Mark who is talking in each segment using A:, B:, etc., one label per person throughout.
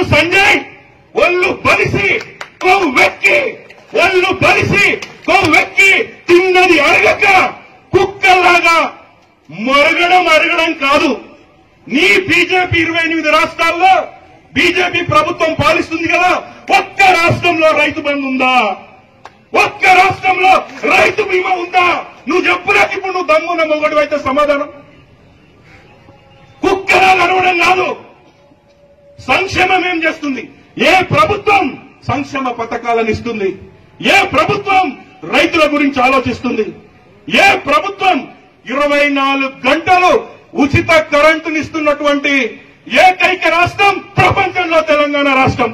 A: సంజయ్ ఒళ్ళు బలిసి కొవ్వు వెక్కి ఒళ్ళు బలిసి కొవ్వు వెక్కి తిన్నది అరగక కుక్కల్లాగా మరగడం అరగడం కాదు నీ బీజేపీ ఇరవై ఎనిమిది రాష్ట్రాల్లో బీజేపీ ప్రభుత్వం పాలిస్తుంది కదా ఒక్క రాష్ట్రంలో రైతు బంధు ఉందా ఒక్క రాష్ట్రంలో రైతు బీమా ఉందా నువ్వు చెప్పులేక ఇప్పుడు నువ్వు దమ్మున్న మొగడు అయితే సమాధానం కుక్కలా నడవడం కాదు సంక్షేమం ఏం చేస్తుంది ఏ ప్రభుత్వం సంక్షేమ పథకాలను ఇస్తుంది ఏ ప్రభుత్వం రైతుల గురించి ఆలోచిస్తుంది ఏ ప్రభుత్వం ఇరవై నాలుగు గంటలు ఉచిత కరెంటునిస్తున్నటువంటి ఏకైక రాష్ట్రం ప్రపంచంలో తెలంగాణ రాష్ట్రం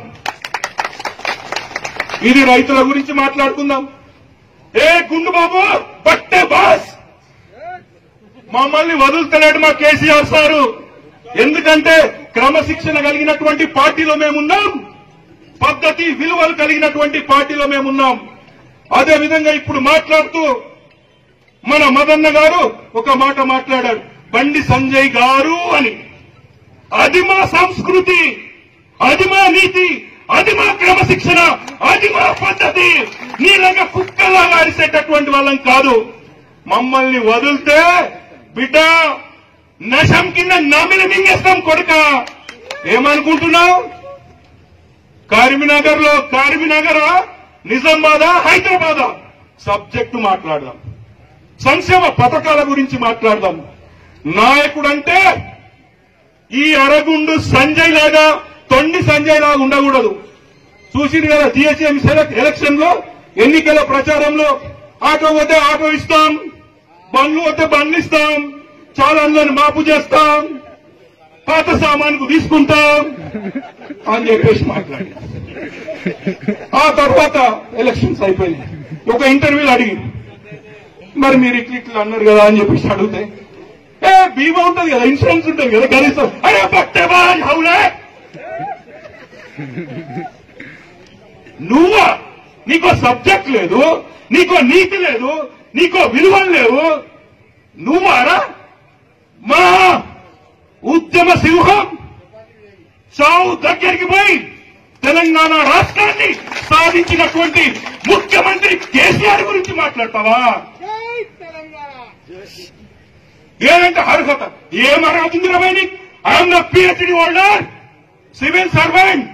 A: ఇది రైతుల గురించి మాట్లాడుకుందాం ఏ గుండు బాబు బట్టే బాస్ మమ్మల్ని వదులుతలేడు మా కేసీఆర్ సారు ఎందుకంటే క్రమశిక్షణ కలిగినటువంటి పార్టీలో మేమున్నాం పద్ధతి విలువలు కలిగినటువంటి పార్టీలో మేమున్నాం అదే విధంగా ఇప్పుడు మాట్లాడుతూ మన మదన్న గారు ఒక మాట మాట్లాడారు బండి సంజయ్ గారు అని అది మా సంస్కృతి అది మా నీతి అది మా క్రమశిక్షణ అది మా పద్ధతి నీలాగా కుక్కలాగా అరిసేటటువంటి వాళ్ళం కాదు మమ్మల్ని వదిలితే బిడ్డ నశం కింద నమిలి మింగేస్తాం కొడుక ఏమనుకుంటున్నావు కరీంనగర్ లో కరీంనగర్ నిజామాబాద్ హైదరాబాద్ సబ్జెక్టు మాట్లాడదాం సంక్షేమ పథకాల గురించి మాట్లాడదాం నాయకుడంటే ఈ అరగుండు సంజయ్ లాగా తొండి సంజయ్ లాగా ఉండకూడదు చూసింది కదా జిహెచ్ఎం ఎలక్షన్ లో ఎన్నికల ప్రచారంలో ఆటో పోతే ఆటో ఇస్తాం బండ్లు పోతే బండ్లు ఇస్తాం చాలా అందరిని మాపు చేస్తాం పాత సామాన్కు తీసుకుంటాం అని చెప్పేసి మాట్లాడి ఆ తర్వాత ఎలక్షన్స్ అయిపోయింది ఒక ఇంటర్వ్యూలు అడిగి మరి మీరు ఇట్లా ఇట్లా అన్నారు కదా అని చెప్పేసి అడిగితే ఏ బీమా ఉంటది కదా ఇన్సూరెన్స్ ఉంటది కదా కనీసం అరే పట్టేవా హౌలే నువ్వా నీకో సబ్జెక్ట్ లేదు నీకో నీతి లేదు నీకో విలువలు లేవు నువ్వారా మా ఉద్యమ సింహం చావు దగ్గరికి పోయి తెలంగాణ రాష్ట్రాన్ని సాధించినటువంటి ముఖ్యమంత్రి కేసీఆర్ గురించి మాట్లాడతావా ఏదంటే అర్హత ఏం అర్హత ఉంది రమేని I am the PhD holder civil servant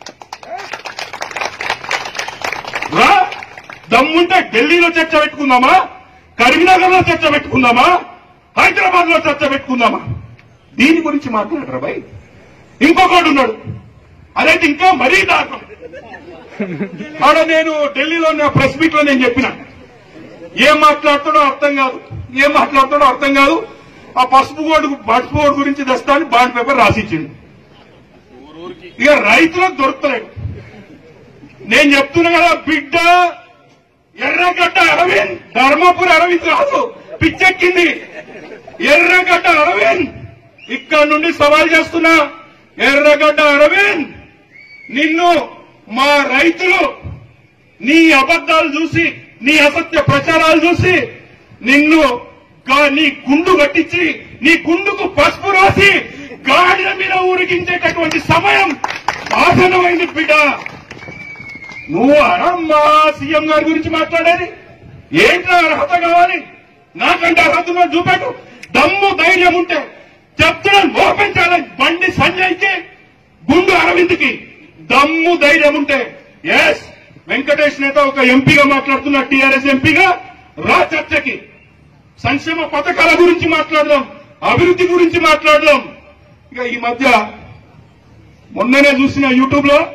A: రా దమ్ముంటే ఢిల్లీలో చర్చ పెట్టుకుందామా కరీంనగర్ లో చర్చ పెట్టుకుందామా హైదరాబాద్ లో చర్చ పెట్టుకుందామా దీని గురించి మాట్లాడరా భయ్ ఇంకొకడు ఉన్నాడు అదైతే ఇంకా మరీ దారుణం ఆడ నేను ఢిల్లీలో ఉన్న ప్రెస్ మీట్ లో నేను చెప్పిన ఏం మాట్లాడుతాడో అర్థం కాదు ఏం మాట్లాడుతాడో అర్థం కాదు ఆ పసుపు కోడు పసుపు కోడు గురించి తెస్తా అని బాండ్ పేపర్ రాసిచ్చిండు ఇక రైతులకు దొరుకుతలేడు నేను చెప్తున్నా కదా బిడ్డ ఎర్రగడ్డ అరవింద్ ధర్మపురి అరవింద్ కాదు పిచ్చెక్కింది ఎర్రగడ్డ అరవింద్ ఇక్కడ నుండి సవాల్ చేస్తున్నా ఎర్రగడ్డ అరవింద్ నిన్ను మా రైతులు నీ అబద్దాలు చూసి నీ అసత్య ప్రచారాలు చూసి నిన్ను గా- నీ గుండు కట్టించి నీ గుండుకు పసుపు రాసి గాడిల మీద ఊరికించేటటువంటి సమయం ఆసనమైంది బిడ్డ నువ్వు అరమ్మా సీఎం గారి గురించి మాట్లాడేది ఏంట్రా అర్హత కావాలి నాకంటే అర్హత ఉన్నది చూపెట్టు దమ్ము ధైర్యం ఉంటే చెప్తున్నాను ఓపెన్ ఛాలెంజ్ బండి సంజయ్కి గుండు అరవింద్కి దమ్ము ధైర్యం ఉంటే ఎస్ వెంకటేష్ నేత ఒక ఎంపీగా మాట్లాడుతున్న టీఆర్ఎస్ ఎంపీగా రా చర్చకి సంక్షేమ పథకాల గురించి మాట్లాడదాం అభివృద్ధి గురించి మాట్లాడదాం ఇక ఈ మధ్య మొన్ననే చూసిన యూట్యూబ్ లో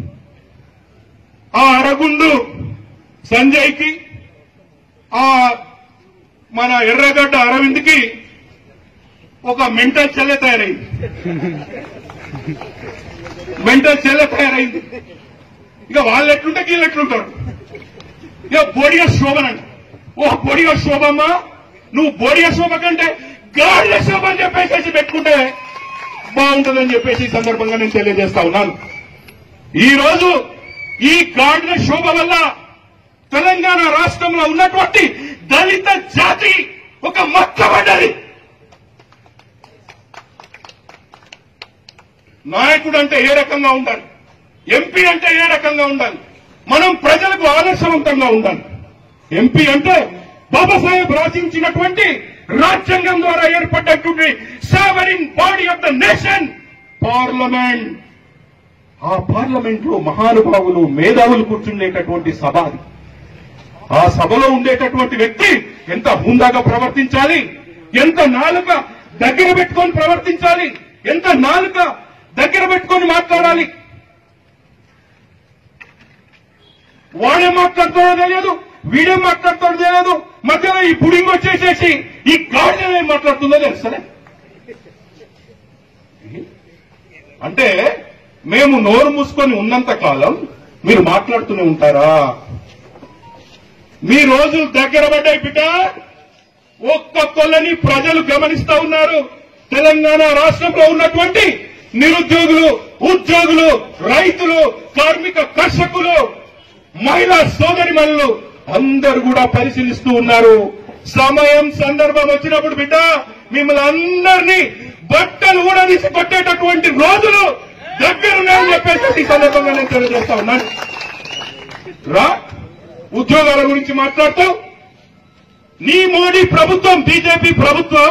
A: ఆ అరగుండు సంజయ్కి ఆ మన ఎర్రగడ్డ అరవింద్కి ఒక మెంటల్ చెల్లె తయారైంది మెంటల్ చెల్లె తయారైంది ఇక వాళ్ళు ఎట్లుంటే వీళ్ళు ఎట్లుంటారు ఇక బోడిగా శోభనండి ఓ బోడిగా శోభమ్మ నువ్వు బోడిగా శోభ కంటే గాడిల శోభ అని చెప్పేసి పెట్టుకుంటే బాగుంటుందని చెప్పేసి ఈ సందర్భంగా నేను తెలియజేస్తా ఉన్నాను ఈ రోజు ఈ గాడిల శోభ వల్ల తెలంగాణ రాష్ట్రంలో ఉన్నటువంటి దళిత జాతి ఒక మచ్చబడ్డది నాయకుడు అంటే ఏ రకంగా ఉండాలి ఎంపీ అంటే ఏ రకంగా ఉండాలి మనం ప్రజలకు ఆదర్శవంతంగా ఉండాలి ఎంపీ అంటే బాబాసాహెబ్ రచించినటువంటి రాజ్యాంగం ద్వారా ఏర్పడ్డటువంటి sovereign body of the nation parliament ఆ పార్లమెంట్ లో మహానుభావులు మేధావులు కూర్చుండేటటువంటి సభ అది ఆ సభలో ఉండేటటువంటి వ్యక్తి ఎంత హుందాగా ప్రవర్తించాలి ఎంత నాలుక దగ్గర పెట్టుకొని ప్రవర్తించాలి ఎంత నాలుక దగ్గర పెట్టుకొని మాట్లాడాలి వాడేం మాట్లాడుతాడో తెలియదు వీడేం మాట్లాడుతాడో తెలియదు మధ్యలో ఈ పుడింగ్ వచ్చేసేసి ఈ గాడిద ఏం మాట్లాడుతుందో తెలుస్తలే అంటే మేము నోరు మూసుకొని ఉన్నంత కాలం మీరు మాట్లాడుతూనే ఉంటారా మీ రోజులు దగ్గర పడ్డాయి బిడ్డ ఒక్కొక్కళ్ళని ప్రజలు గమనిస్తా ఉన్నారు తెలంగాణ రాష్ట్రంలో ఉన్నటువంటి నిరుద్యోగులు ఉద్యోగులు రైతులు కార్మిక కర్షకులు మహిళా సోదరిమణులు అందరు కూడా పరిశీలిస్తూ ఉన్నారు సమయం సందర్భం వచ్చినప్పుడు బిడ్డ మిమ్మల్ని అందరినీ బట్టలు కూడా తీసి కొట్టేటటువంటి రోజులు దగ్గరున్నాయని చెప్పేసి ఈ సందర్భంగా నేను తెలియజేస్తా ఉన్నాను రా ఉద్యోగాల గురించి మాట్లాడుతూ నీ మోడీ ప్రభుత్వం బీజేపీ ప్రభుత్వం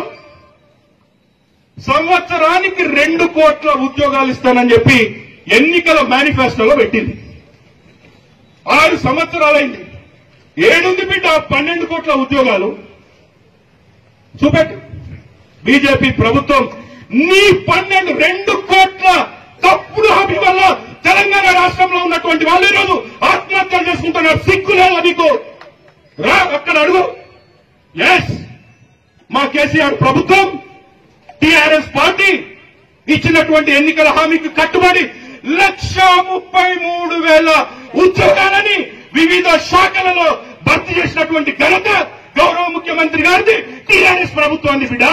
A: సంవత్సరానికి రెండు కోట్ల ఉద్యోగాలు ఇస్తానని చెప్పి ఎన్నికల మేనిఫెస్టోలో పెట్టింది ఆరు సంవత్సరాలైంది ఏడుంది బిడ్డ పన్నెండు కోట్ల ఉద్యోగాలు చూపెట్టు బీజేపీ ప్రభుత్వం నీ పన్నెండు రెండు కోట్ల తప్పుడు హామీ వల్ల తెలంగాణ రాష్ట్రంలో ఉన్నటువంటి వాళ్ళు ఈరోజు ఆత్మహత్యలు చేసుకుంటున్నారు సిగ్గు లేదా నీకు రా అక్కడ అడుగు ఎస్ మా కేసీఆర్ ప్రభుత్వం టిఆర్ఎస్ పార్టీ ఇచ్చినటువంటి ఎన్నికల హామీకి కట్టుబడి లక్ష ముప్పై మూడు వేల ఉద్యోగాలని వివిధ శాఖలలో భర్తీ చేసినటువంటి ఘనత గౌరవ ముఖ్యమంత్రి గారిది టిఆర్ఎస్ ప్రభుత్వాన్ని బిడ్డ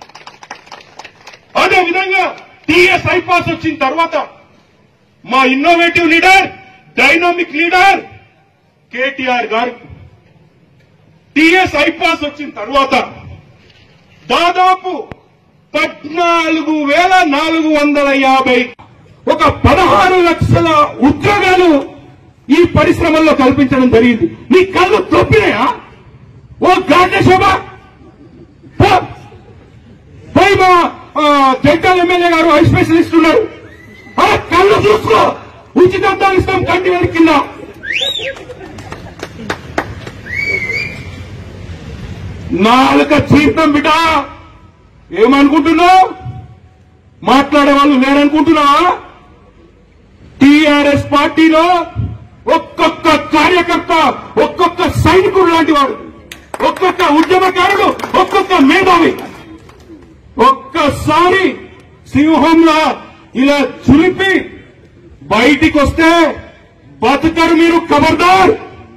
A: అదే విధంగా టిఎస్ ఐపాస్ వచ్చిన తర్వాత మా innovative leader dynamic leader KTR గారు టిఎస్ ఐపాస్ వచ్చిన తర్వాత దాదాపు పద్నాలుగు వేల నాలుగు వందల యాభై ఒక పదహారు లక్షల ఉద్యోగాలు ఈ పరిశ్రమల్లో కల్పించడం జరిగింది నీ కళ్ళు తొప్పినాయా ఓ గాంధీ శోభ పో. పోయి మా ఆ, జగ్గల్ ఎమ్మెల్యే గారు ఐ స్పెషలిస్ట్ ఉన్నారు ఆ కళ్ళు చూసుకో ఉచితంగా ఇస్తాం కంటి వెనక కింద నాలుక చీర్తం బిడ్డ ఏమనుకుంటున్నావు మాట్లాడే వాళ్ళు లేరనుకుంటున్నావా టిఆర్ఎస్ పార్టీలో ఒక్కొక్క కార్యకర్త ఒక్కొక్క సైనికుడు లాంటి వాడు ఒక్కొక్క ఉద్యమకారుడు ఒక్కొక్క మేధావి ఒక్కసారి సింహంలా ఇలా చులిపి బయటికి వస్తే బతుకరు మీరు ఖబర్దార్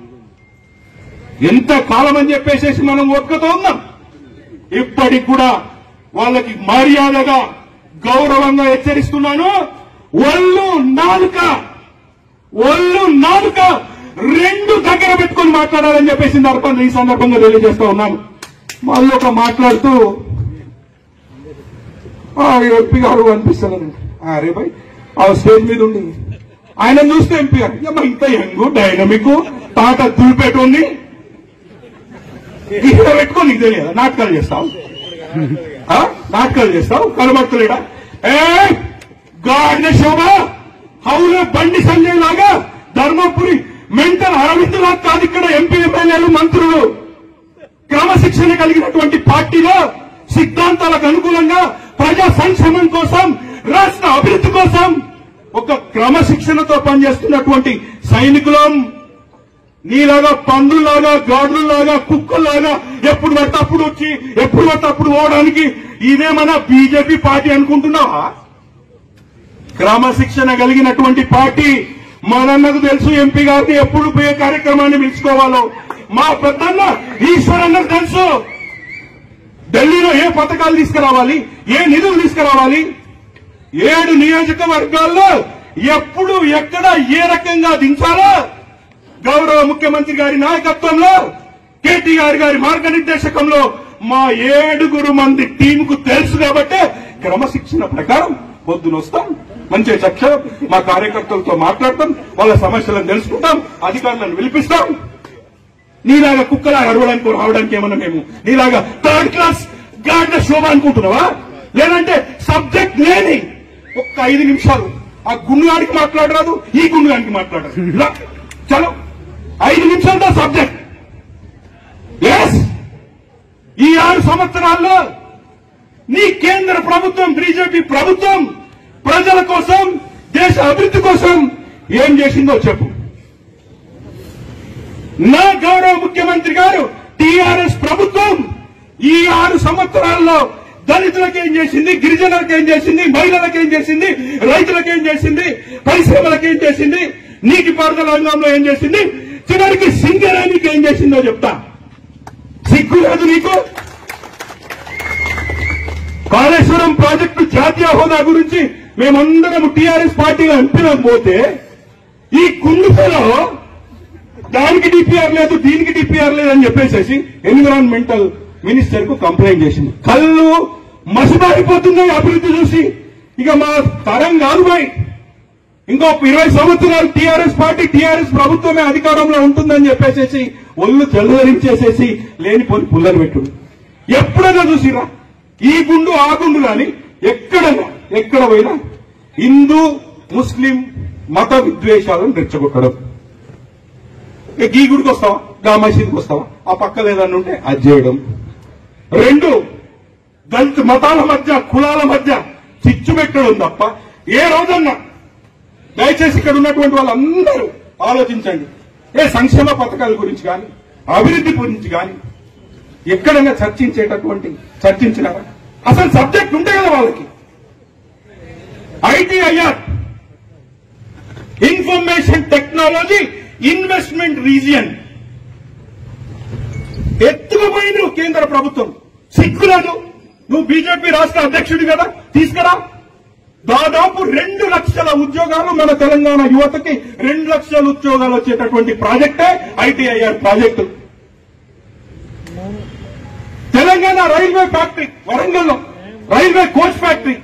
A: ఎంత కాలం అని చెప్పేసేసి మనం ఒక్కతో ఉన్నాం ఇప్పటికి కూడా వాళ్ళకి మర్యాదగా గౌరవంగా హెచ్చరిస్తున్నాను ఒళ్ళు నాలుక ఒళ్ళు నాలుక రెండు దగ్గర పెట్టుకొని మాట్లాడాలని చెప్పేసి సందర్భంగా ఈ సందర్భంగా తెలియజేస్తా ఉన్నాను మళ్ళీ ఒక మాట్లాడుతూ ఆ ఎంపీ గారు అనిపిస్తాను అరే భాయ్ ఆ స్టేజ్ మీద ఉండి ఆయన చూస్తే ఎంపీ గారు ఏమ్మా ఇంత యంగ్ డైనమిక్ తాట దులిపేట ఉంది ఇక్కడ పెట్టుకో నీకు తెలియదు నాటకాలు చేస్తావు ఆ? నాటకాలు చేస్తావు కనబడతలేడా ఏ గాడిద శోభ హౌల బండి సంజయ్ లాగా ధర్మపురి మెంటల్ అరవింద్ లాగా కాదు ఇక్కడ ఎంపీ ఎమ్మెల్యేలు మంత్రులు క్రమశిక్షణ కలిగినటువంటి పార్టీలో సిద్ధాంతాలకు అనుకూలంగా ప్రజా సంక్షేమం కోసం రాష్ట్ర అభివృద్ధి కోసం ఒక క్రమశిక్షణతో పనిచేస్తున్నటువంటి సైనికులం నీలాగా పందుల్లాగా గాడుల్లాగా కుక్కల్లాగా ఎప్పుడు పడితే అప్పుడు వచ్చి ఎప్పుడు పడితే అప్పుడు పోవడానికి ఇదేమన్నా బీజేపీ పార్టీ అనుకుంటున్నావా క్రమశిక్షణ కలిగినటువంటి పార్టీ మనన్నకు తెలుసు ఎంపీ గారిని ఎప్పుడు పోయే కార్యక్రమాన్ని పిలుచుకోవాలో మా పెద్దన్న ఈశ్వరన్నకు తెలుసు ఢిల్లీలో ఏ పథకాలు తీసుకురావాలి ఏ నిధులు తీసుకురావాలి ఏడు నియోజకవర్గాల్లో ఎప్పుడు ఎక్కడ ఏ రకంగా దించాలో గౌరవ ముఖ్యమంత్రి గారి నాయకత్వంలో కేటీఆర్ గారి మార్గనిర్దేశకంలో మా ఏడుగురు మంది టీంకు తెలుసు కాబట్టి క్రమశిక్షణ ప్రకారం పొద్దున వస్తాం మంచిగా చర్చ మా కార్యకర్తలతో మాట్లాడతాం వాళ్ళ సమస్యలను తెలుసుకుంటాం అధికారులను పిలిపిస్తాం నీలాగా కుక్కలా అరవడానికి రావడానికి ఏమన్నా మేము నీలాగా థర్డ్ క్లాస్ గాడ్ల శోభ అనుకుంటున్నావా లేదంటే సబ్జెక్ట్ లేని ఒక్క ఐదు నిమిషాలు ఆ గుండుగాడికి మాట్లాడరాదు ఈ గుండుగాడికి మాట్లాడరాదు రా, చలో ఐదు నిమిషాలతో సబ్జెక్ట్ ఎస్ ఈ ఆరు సంవత్సరాల్లో నీ కేంద్ర ప్రభుత్వం బీజేపీ ప్రభుత్వం ప్రజల కోసం దేశ అభివృద్ధి కోసం ఏం చేసిందో చెప్పు నా గౌరవ ముఖ్యమంత్రి గారు టిఆర్ఎస్ ప్రభుత్వం ఈ ఆరు సంవత్సరాల్లో దళితులకు ఏం చేసింది గిరిజనులకు ఏం చేసింది మహిళలకు ఏం చేసింది రైతులకు ఏం చేసింది పరిశ్రమలకు ఏం చేసింది నీటిపారుదల రంగంలో ఏం చేసింది చివరికి సింగరానికి ఏం చేసిందో చెప్తా సిగ్గు లేదు నీకు కాళేశ్వరం ప్రాజెక్టు జాతీయ హోదా గురించి మేమందరం టీఆర్ఎస్ పార్టీలో ఎంపినం పోతే ఈ కుండుకలో దానికి డిపిఆర్ లేదు దీనికి డిపిఆర్ లేదు అని చెప్పేసేసి ఎన్విరాన్మెంటల్ మినిస్టర్ కు కంప్లైంట్ చేసింది కళ్ళు మసిబారిపోతున్నాయి అభివృద్ధి చూసి ఇక మా తరం కాదు బాయ్ ఇంకో ఇరవై సంవత్సరాలు టీఆర్ఎస్ పార్టీ టీఆర్ఎస్ ప్రభుత్వమే అధికారంలో ఉంటుందని చెప్పేసేసి ఒళ్ళు తెల్లరించేసేసి లేనిపోని పుల్లని పెట్టుడు ఎప్పుడైనా చూసిరా ఈ గుండు ఆ గుండు గాని ఎక్కడైనా ఎక్కడ పోయినా హిందూ ముస్లిం మత విద్వేషాలను రెచ్చగొట్టడం ఇక ఈ గుడికి వస్తావా గా మసీద్కి వస్తావా ఆ పక్కన ఏదన్నా ఉంటే అది చేయడం రెండు దళిత మతాల మధ్య కులాల మధ్య చిచ్చు పెట్టడం తప్ప ఏ రోజన్నా దయచేసి ఇక్కడ ఉన్నటువంటి వాళ్ళందరూ ఆలోచించండి ఏ సంక్షేమ పథకాల గురించి కానీ అభివృద్ధి గురించి కానీ ఎక్కడైనా చర్చించేటటువంటి చర్చించినారా అసలు సబ్జెక్ట్ ఉంటే కదా వాళ్ళకి ITIR information technology investment region ఎత్తుకుపోయింది కేంద్ర ప్రభుత్వం సిగ్గులేదు నువ్వు బీజేపీ రాష్ట్ర అధ్యక్షుడి కదా తీసుకురా దాదాపు రెండు లక్షల ఉద్యోగాలు మన తెలంగాణ యువతకి రెండు లక్షల ఉద్యోగాలు వచ్చేటటువంటి ప్రాజెక్టే ITIR project Telangana railway factory వరంగల్లో రైల్వే కోచ్ ఫ్యాక్టరీ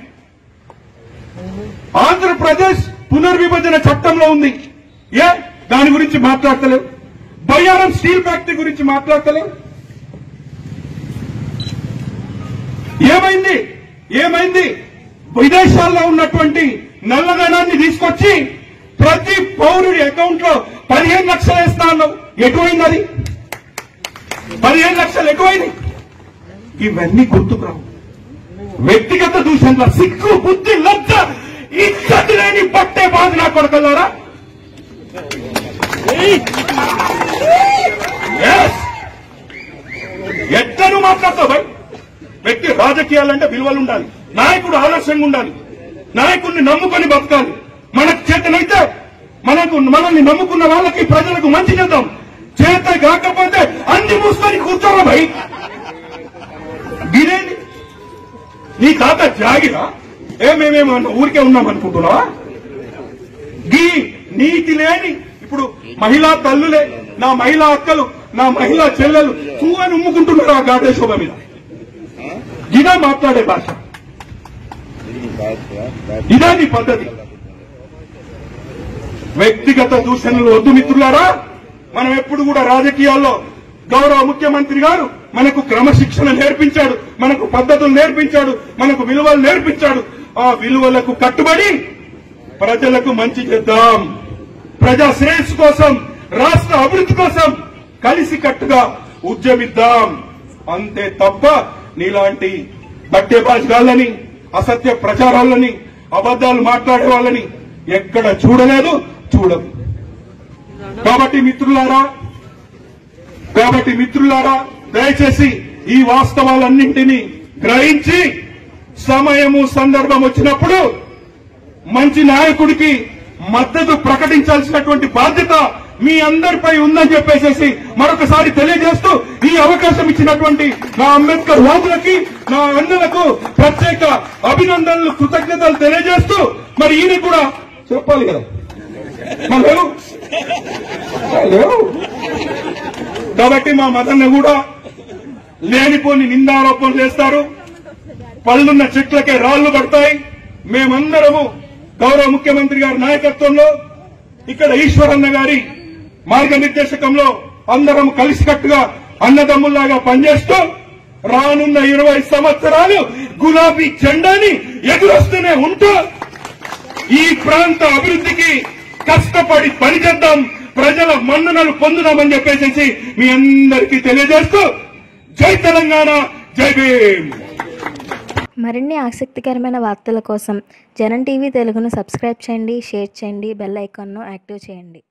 A: ఆంధ్రప్రదేశ్ పునర్విభజన చట్టంలో ఉంది ఏ దాని గురించి మాట్లాడతలేవు బయ్యారం స్టీల్ ఫ్యాక్టరీ గురించి మాట్లాడతలేవు ఏమైంది ఏమైంది విదేశాల్లో ఉన్నటువంటి నల్లధనాన్ని తీసుకొచ్చి ప్రతి పౌరుడి అకౌంట్ లో పదిహేను లక్షలు వేస్తా అన్నావు ఎటువైంది అది పదిహేను లక్షలు ఎటువైంది ఇవన్నీ గుర్తుకు రావు వ్యక్తిగత దూషణల సిగ్గు బుద్ధి లజ్జ ఇచ్చటి లేని పట్టే బాధ నా కొడకల్లారా Yes. ఎట్లను మాట్లాడతావు భయ్ వ్యక్తి రాజకీయాలంటే విలువలు ఉండాలి నాయకుడు ఆలస్యంగా ఉండాలి నాయకుడిని నమ్ముకొని బతకాలి మనకు చేతనైతే మనకు మనల్ని నమ్ముకున్న వాళ్ళకి ప్రజలకు మంచి చేద్దాం చేత కాకపోతే అన్ని మూసుకొని కూర్చోరా భయ్ గిరేంది నీ తాత జాగిరా ఏ మేమేమో ఊరికే ఉన్నాం అనుకుంటున్నావా గీ నీతి లేని ఇప్పుడు మహిళా తల్లులే నా మహిళా అక్కలు నా మహిళా చెల్లెలు తూ అని ఉమ్ముకుంటున్నారు ఆ గాడే శోభ మీద ఇదే మాట్లాడే భాష ఇదే నీ పద్ధతి వ్యక్తిగత దూషణలు వద్దు మిత్రులారా మనం ఎప్పుడు కూడా రాజకీయాల్లో గౌరవ ముఖ్యమంత్రి గారు మనకు క్రమశిక్షణ నేర్పించాడు మనకు పద్ధతులు నేర్పించాడు మనకు విలువలు నేర్పించాడు ఆ విలువలకు కట్టుబడి ప్రజలకు మంచి చేద్దాం ప్రజా శ్రేయస్సు కోసం రాష్ట్ర అభివృద్ధి కోసం కలిసి కట్టుగా ఉద్యమిద్దాం అంతే తప్ప నీలాంటి బట్టేబాజ్గాళ్ళని అసత్య ప్రచారాలని అబద్దాలు మాట్లాడే వాళ్ళని ఎక్కడ చూడలేదు చూడదు కాబట్టి మిత్రులారా కాబట్టి మిత్రులారా దయచేసి ఈ వాస్తవాలన్నింటినీ గ్రహించి సమయము సందర్భం వచ్చినప్పుడు మంచి నాయకుడికి మద్దతు ప్రకటించాల్సినటువంటి బాధ్యత మీ అందరిపై ఉందని చెప్పేసేసి మరొకసారి తెలియజేస్తూ ఈ అవకాశం ఇచ్చినటువంటి నా అంబేద్కర్ వాదులకి నా అన్నలకు ప్రత్యేక అభినందనలు కృతజ్ఞతలు తెలియజేస్తూ మరి ఈయన కూడా చెప్పాలి కదా మరి లేవు లేవు కాబట్టి మా మదన్న కూడా లేనిపోని నిందారోపణలు చేస్తారు పళ్ళున్న చెట్లకే రాళ్లు పడతాయి మేమందరము గౌరవ ముఖ్యమంత్రి గారి నాయకత్వంలో ఇక్కడ ఈశ్వరన్న గారి మార్గనిర్దేశకంలో అందరం కలిసికట్టుగా అన్నదమ్ముల్లాగా పనిచేస్తూ రానున్న ఇరవై సంవత్సరాలు గులాబీ జెండాని ఎదురొస్తూనే ఉంటూ ఈ ప్రాంత అభివృద్ధికి కష్టపడి పనిచేద్దాం ప్రజల మన్ననలు పొందుదామని చెప్పేసి మీ అందరికీ తెలియజేస్తూ జై తెలంగాణ జై భీమ్
B: మరిన్ని ఆసక్తికరమైన వార్తల కోసం జనం టీవీ తెలుగును సబ్స్క్రైబ్ చేయండి షేర్ చేయండి బెల్ ఐకాన్ను యాక్టివ్ చేయండి